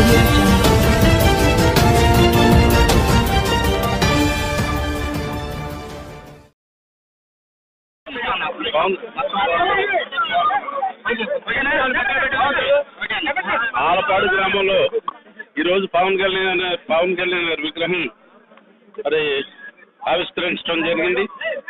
audio jungle. Alapadu గ్రామంలో ఈ రోజు పవన్ కళ్యాణ్ పవన్ కళ్యాణ్ గారి విగ్రహం మరి ఆవిష్కరించడం జరిగింది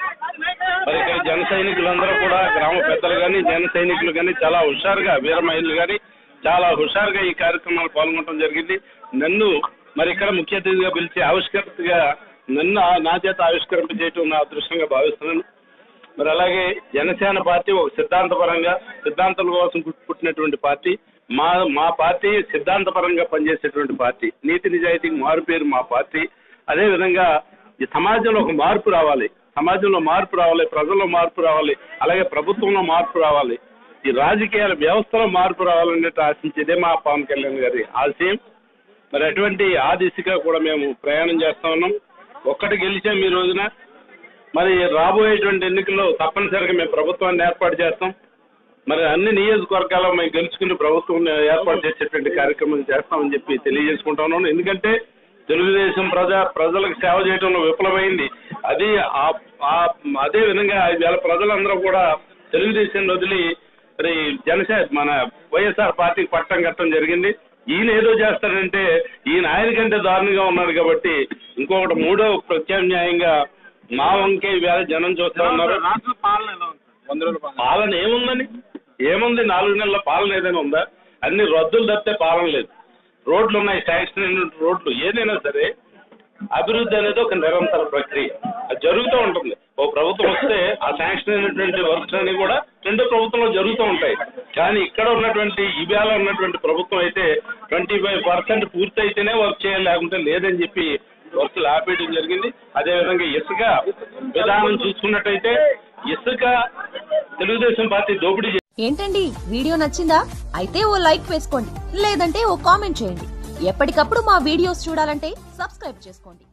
మరి ఇక్కడ జన సైనికులందరూ కూడా గ్రామ పెద్దలు కానీ జన సైనికులు కానీ చాలా హుషారుగా వీర మహిళలు కానీ చాలా హుషారుగా ఈ కార్యక్రమాలు పాల్గొనడం జరిగింది నన్ను మరి ఇక్కడ ముఖ్య అతిథిగా పిలిచి ఆవిష్కర్తగా నన్ను ఆ- నా చేత ఆవిష్కరింప చేయటం నా అదృష్టంగా భావిస్తున్నాను మరి అలాగే జనసేన పార్టీ ఒక సిద్ధాంతపరంగా సిద్ధాంతాల కోసం పుట్- పుట్టినటువంటి పార్టీ మా మా పార్టీ సిద్ధాంతపరంగా పనిచేసేటువంటి పార్టీ నీతి నిజాయితీకి మారు పేరు మా పార్టీ అదే విధంగా ఈ సమాజంలో ఒక మార్పు రావాలి సమాజంలో మార్పు రావాలి ప్రజల్లో మార్పు రావాలి అలాగే ప్రభుత్వంలో మార్పు రావాలి ఈ రాజకీయాల వ్యవస్థలో మార్పు రావాలనేది ఆశించేదే మా పవన్ కళ్యాణ్ గారి ఆశయం మరి అటువంటి ఆ దిశగా కూడా మేము ప్రయాణం చేస్తా ఉన్నాం ఒక్కటి గెలిచాం ఈ రోజున మరి రాబోయేటువంటి ఎన్నికల్లో తప్పనిసరిగా మేము ప్రభుత్వాన్ని ఏర్పాటు చేస్తాం మరి అన్ని నియోజకవర్గాల్లో మేము గెలుచుకుని ప్రభుత్వం ఏర్పాటు చేసేటువంటి కార్యక్రమం చేస్తామని చెప్పి తెలియజేసుకుంటా ఉన్నాను ఎందుకంటే తెలుగుదేశం ప్రజా ప్రజలకు సేవ చేయడంలో విఫలమైంది అది ఆ- ఆ- అదే విధంగా ఇవాళ ప్రజలందరూ కూడా తెలుగుదేశం వదిలి మరి జనసేన మన వైఎస్ఆర్ పార్టీకి పట్టం కట్టడం జరిగింది ఈయన ఏదో చేస్తాడంటే ఈయన ఆయన కంటే దారుణంగా ఉన్నాడు కాబట్టి ఇంకొకటి మూడో ప్రత్యామ్నాయంగా మా వంకే ఇవాళ జనం చూస్తా ఉన్నారు రాష్ట్ర పాలన ఎలా ఉంది సార్? వంద రోజుల పాలన పాలన ఏముందని ఏముంది నాలుగు నెలల పాలన ఏదైనా ఉందా అన్ని రద్దులు తప్పితే పాలన లేదు రోడ్లు ఉన్నాయి శాంక్షన్ అయిన రోడ్లు ఏదైనా సరే అభివృద్ధి అనేది ఒక నిరంతర ప్రక్రియ అది జరుగుతూ ఉంటుంది ఓ ప్రభుత్వం వస్తే ఆ శాంక్షన్ అయినటువంటి వర్క్స్ అన్ని కూడా రెండో ప్రభుత్వంలో జరుగుతూ ఉంటాయి కానీ ఇక్కడ ఉన్నటువంటి ఇవాళ ఉన్నటువంటి ప్రభుత్వం అయితే ట్వంటీ ఫైవ్ పర్సెంట్ పూర్తి అయితేనే వర్క్ చేయాలి లేకుంటే లేదని చెప్పి వర్క్లు ఆపేయడం జరిగింది అదేవిధంగా ఇసుక విధానం చూసుకున్నట్టయితే ఇసుక తెలుగుదేశం పార్టీ దోపిడీ ఏంటండి వీడియో నచ్చిందా అయితే ఓ లైక్ వేసుకోండి లేదంటే ఓ కామెంట్ చేయండి ఎప్పటికప్పుడు మా వీడియోస్ చూడాలంటే సబ్స్క్రైబ్ చేసుకోండి